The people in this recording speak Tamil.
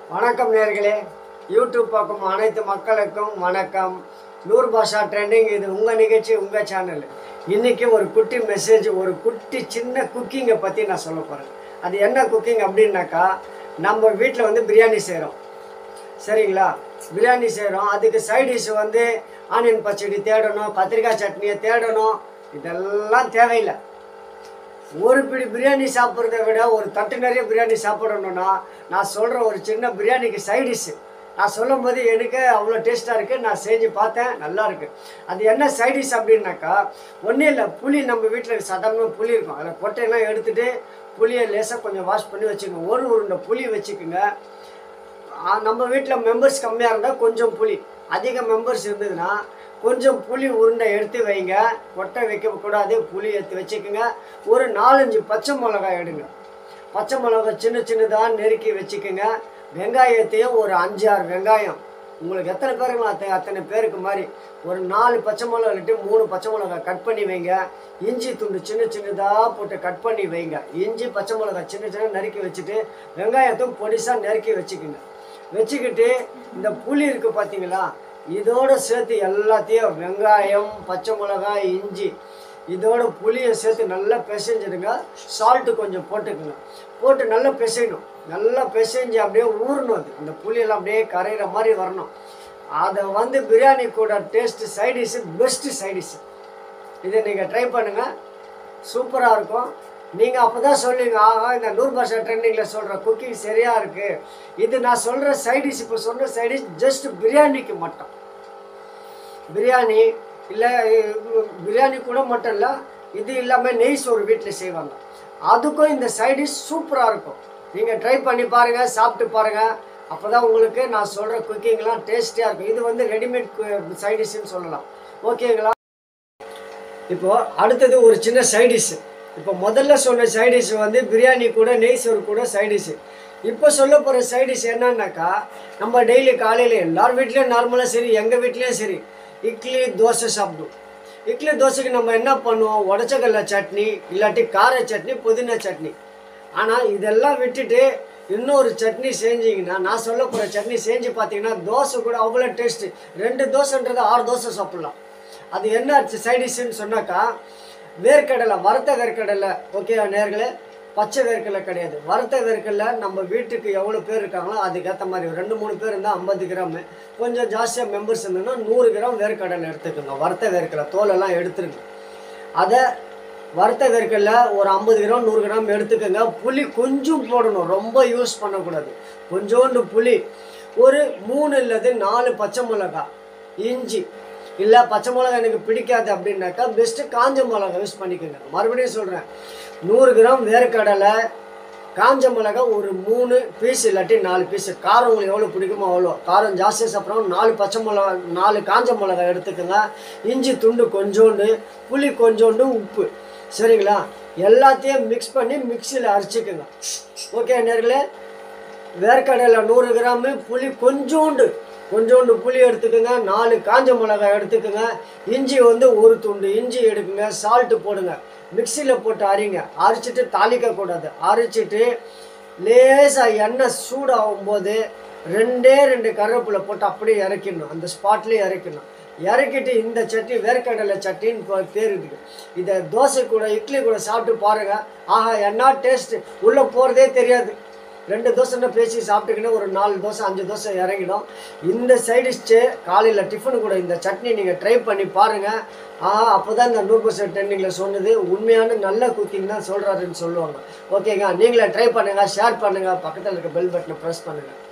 வணக்கம் நேர்களே யூடியூப் பார்க்கும் அனைத்து மக்களுக்கும் வணக்கம் நூறு பாஷா ட்ரெண்டிங் இது உங்கள் நிகழ்ச்சி உங்கள் சேனல் இன்றைக்கி ஒரு குட்டி மெசேஜ் ஒரு குட்டி சின்ன குக்கிங்கை பற்றி நான் சொல்ல போகிறேன் அது என்ன குக்கிங் அப்படின்னாக்கா நம்ம வீட்டில் வந்து பிரியாணி செய்கிறோம் சரிங்களா பிரியாணி செய்கிறோம் அதுக்கு சைட் டிஷ் வந்து ஆனியன் பச்சடி தேடணும் கத்திரிக்காய் சட்னியை தேடணும் இதெல்லாம் தேவையில்லை ஒரு பிடி பிரியாணி சாப்பிட்றத விட ஒரு தட்டு நிறைய பிரியாணி சாப்பிடணும்னா நான் சொல்கிற ஒரு சின்ன பிரியாணிக்கு சைடிஷ் நான் சொல்லும் போது எனக்கு அவ்வளோ டேஸ்ட்டாக இருக்குது நான் செஞ்சு பார்த்தேன் நல்லா இருக்கு அது என்ன சைடிஷ் அப்படின்னாக்கா ஒன்றும் இல்லை புளி நம்ம வீட்டில் சாதாரணமாக புளி இருக்கும் அதில் கொட்டையெல்லாம் எடுத்துகிட்டு புளியை லேசாக கொஞ்சம் வாஷ் பண்ணி வச்சுக்கோங்க ஒரு உருண்டை புளி வச்சுக்கோங்க ஆ, நம்ம வீட்டில் மெம்பர்ஸ் கம்மியாக இருந்தால் கொஞ்சம் புளி அதிக மெம்பர்ஸ் இருந்ததுன்னா கொஞ்சம் புளி உருண்டை எடுத்து வைங்க கொட்டை வைக்கக்கூடாது புளி எடுத்து வச்சுக்கோங்க ஒரு நாலஞ்சு பச்சை மிளகாய் எடுங்க பச்சை மிளகாய் சின்ன சின்னதாக நெருக்கி வச்சுக்கோங்க வெங்காயத்தையும் ஒரு அஞ்சு ஆறு வெங்காயம் உங்களுக்கு எத்தனை பேருங்களோ அத்தனை அத்தனை பேருக்கு மாதிரி ஒரு நாலு பச்சை மிளகா இல்லாட்டி மூணு பச்சை மிளகாய் கட் பண்ணி வைங்க இஞ்சி துண்டு சின்ன சின்னதாக போட்டு கட் பண்ணி வைங்க இஞ்சி பச்சை மிளகாய் சின்ன சின்ன நறுக்கி வச்சுட்டு வெங்காயத்தையும் பொடிசாக நறுக்கி வச்சுக்கோங்க வச்சுக்கிட்டு இந்த புளி இருக்குது பார்த்தீங்களா இதோட சேர்த்து எல்லாத்தையும் வெங்காயம் பச்சை மிளகாய் இஞ்சி இதோட புளியை சேர்த்து நல்லா பிசைஞ்சிடுங்க சால்ட்டு கொஞ்சம் போட்டுக்குங்க போட்டு நல்லா பிசையணும் நல்லா பிசைஞ்சு அப்படியே ஊறணும் அது அந்த புளியெல்லாம் அப்படியே கரையிற மாதிரி வரணும் அதை வந்து பிரியாணி கூட டேஸ்ட்டு சைடிஷு பெஸ்ட்டு சைடிஷு இதை நீங்கள் ட்ரை பண்ணுங்கள் சூப்பராக இருக்கும் நீங்கள் அப்போ தான் சொல்லுவீங்க ஆஹா இந்த நூறு பாஷா ட்ரெண்டிங்கில் சொல்கிற குக்கிங் சரியாக இருக்குது இது நான் சொல்கிற சைடிஷ் இப்போ சொன்ன சைடிஷ் ஜஸ்ட் பிரியாணிக்கு மட்டும் பிரியாணி இல்லை பிரியாணி கூட மட்டும் இல்லை இது இல்லாமல் நெய் சோறு வீட்டில் செய்வாங்க அதுக்கும் இந்த சைடிஷ் சூப்பராக இருக்கும் நீங்கள் ட்ரை பண்ணி பாருங்கள் சாப்பிட்டு பாருங்கள் அப்போ தான் உங்களுக்கு நான் சொல்கிற குக்கிங்லாம் டேஸ்டியாக இருக்கும் இது வந்து ரெடிமேட் சைடிஷ்னு சொல்லலாம் ஓகேங்களா இப்போ அடுத்தது ஒரு சின்ன சைடிஷ் இப்போ முதல்ல சொன்ன சைடிஷ் வந்து பிரியாணி கூட நெய் சோறு கூட சைடிஷ் இப்போ சொல்ல போகிற சைடிஷ் என்னன்னாக்கா நம்ம டெய்லி காலையில் எல்லார் வீட்லேயும் நார்மலாக சரி எங்கள் வீட்லேயும் சரி இட்லி தோசை சாப்பிடுவோம் இட்லி தோசைக்கு நம்ம என்ன பண்ணுவோம் உடச்சக்கல்ல சட்னி இல்லாட்டி கார சட்னி புதினா சட்னி ஆனால் இதெல்லாம் விட்டுட்டு இன்னொரு சட்னி செஞ்சீங்கன்னா நான் சொல்ல போகிற சட்னி செஞ்சு பார்த்தீங்கன்னா தோசை கூட அவ்வளோ டேஸ்ட்டு ரெண்டு தோசைன்றது ஆறு தோசை சாப்பிட்லாம் அது என்ன சைடிஷ்னு சொன்னாக்கா வேர்க்கடலை வறுத்த வேர்க்கடலை ஓகே நேர்களே பச்சை வேர்க்கடலை கிடையாது வறுத்த வேர்க்கடலை நம்ம வீட்டுக்கு எவ்வளோ பேர் இருக்காங்களோ அதுக்கேற்ற மாதிரி ஒரு ரெண்டு மூணு பேர் இருந்தால் ஐம்பது கிராமு கொஞ்சம் ஜாஸ்தியாக மெம்பர்ஸ் இருந்ததுன்னா நூறு கிராம் வேர்க்கடலை எடுத்துக்கோங்க வறுத்த வேர்க்கடலை தோலெல்லாம் எடுத்துருங்க அதை வறுத்த வேர்க்கடல ஒரு ஐம்பது கிராம் நூறு கிராம் எடுத்துக்கோங்க புளி கொஞ்சம் போடணும் ரொம்ப யூஸ் பண்ணக்கூடாது கொஞ்சோண்டு புளி ஒரு மூணு இல்லது நாலு பச்சை மிளகாய் இஞ்சி இல்லை பச்சை மிளகாய் எனக்கு பிடிக்காது அப்படின்னாக்கா பெஸ்ட்டு காஞ்ச மிளகாய் யூஸ் பண்ணிக்கோங்க மறுபடியும் சொல்கிறேன் நூறு கிராம் வேர்க்கடலை காஞ்ச மிளகாய் ஒரு மூணு பீஸ் இல்லாட்டி நாலு பீஸ் காரம் உங்களுக்கு எவ்வளோ பிடிக்குமோ அவ்வளோ காரம் ஜாஸ்தியாக சாப்பிட்றோம் நாலு பச்சை மிளகா நாலு காஞ்ச மிளகாய் எடுத்துக்கோங்க இஞ்சி துண்டு கொஞ்சோண்டு புளி கொஞ்சோண்டு உப்பு சரிங்களா எல்லாத்தையும் மிக்ஸ் பண்ணி மிக்சியில் அரைச்சிக்கோங்க ஓகே நேர்களே வேர்க்கடலை நூறு கிராமு புளி கொஞ்சோண்டு கொஞ்சோண்டு புளி எடுத்துக்கோங்க நாலு காஞ்ச மிளகாய் எடுத்துக்கோங்க இஞ்சி வந்து ஒரு துண்டு இஞ்சி எடுக்குங்க சால்ட்டு போடுங்க மிக்சியில் போட்டு அரிங்க அரைச்சிட்டு தாளிக்க கூடாது அரைச்சிட்டு லேசாக எண்ணெய் சூடாகும் போது ரெண்டே ரெண்டு கருவேப்பிலை போட்டு அப்படியே இறக்கிடணும் அந்த ஸ்பாட்லேயே இறக்கிடணும் இறக்கிட்டு இந்த சட்னி வேர்க்கடலை சட்னின்னு பே- பேர் இருக்குது இதை தோசை கூட இட்லி கூட சாப்பிட்டு பாருங்கள் ஆஹா என்ன டேஸ்ட்டு உள்ளே போகிறதே தெரியாது ரெண்டு தோசைன்னா பேசி சாப்பிட்டுக்கின்னு ஒரு நாலு தோசை அஞ்சு தோசை இறங்கிடும் இந்த சைடிஷ்டு காலையில் டிஃபனு கூட இந்த சட்னி நீங்கள் ட்ரை பண்ணி பாருங்கள் ஆ அப்போ தான் இந்த நூறு பர்சன்ட் ட்ரெண்டிங்கில் சொன்னது உண்மையான நல்ல குக்கிங் தான் சொல்கிறாருன்னு சொல்லுவாங்க ஓகேங்க நீங்களே ட்ரை பண்ணுங்கள் ஷேர் பண்ணுங்கள் பக்கத்தில் இருக்க பெல் பட்டனை ப்ரெஸ் பண்ணுங்கள்